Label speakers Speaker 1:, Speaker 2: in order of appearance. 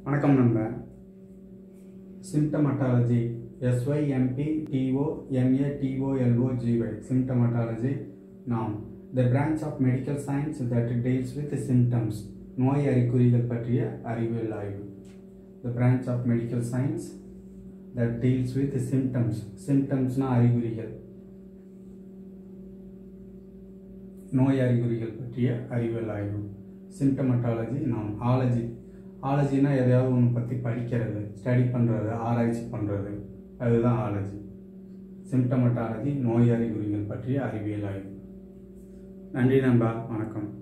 Speaker 1: வணக்கம் நண்ப symptomatology S Y M P T O M A T O L O G Y symptomatology நாம் the branch of medical science that deals with symptoms நோய் அறிகுறிகள் பற்றிய அறிவியல் ஆய்வு the branch of medical science that deals with symptoms சிம்டம்ஸ்னா அறிகுறிகள் நோய் அறிகுறிகள் பற்றிய அறிவியல் ஆய்வு சிம்டமட்டாலஜி நாம் ஆலஜி ஆலஜினா எதையாவது ஒன்று பற்றி படிக்கிறது ஸ்டடி பண்ணுறது ஆராய்ச்சி பண்ணுறது அதுதான் ஆலஜி சிம்டமட்டாலஜி நோய் அறிகுறிகள் பற்றிய அறிவியல் ஆய்வு நன்றி நண்பா வணக்கம்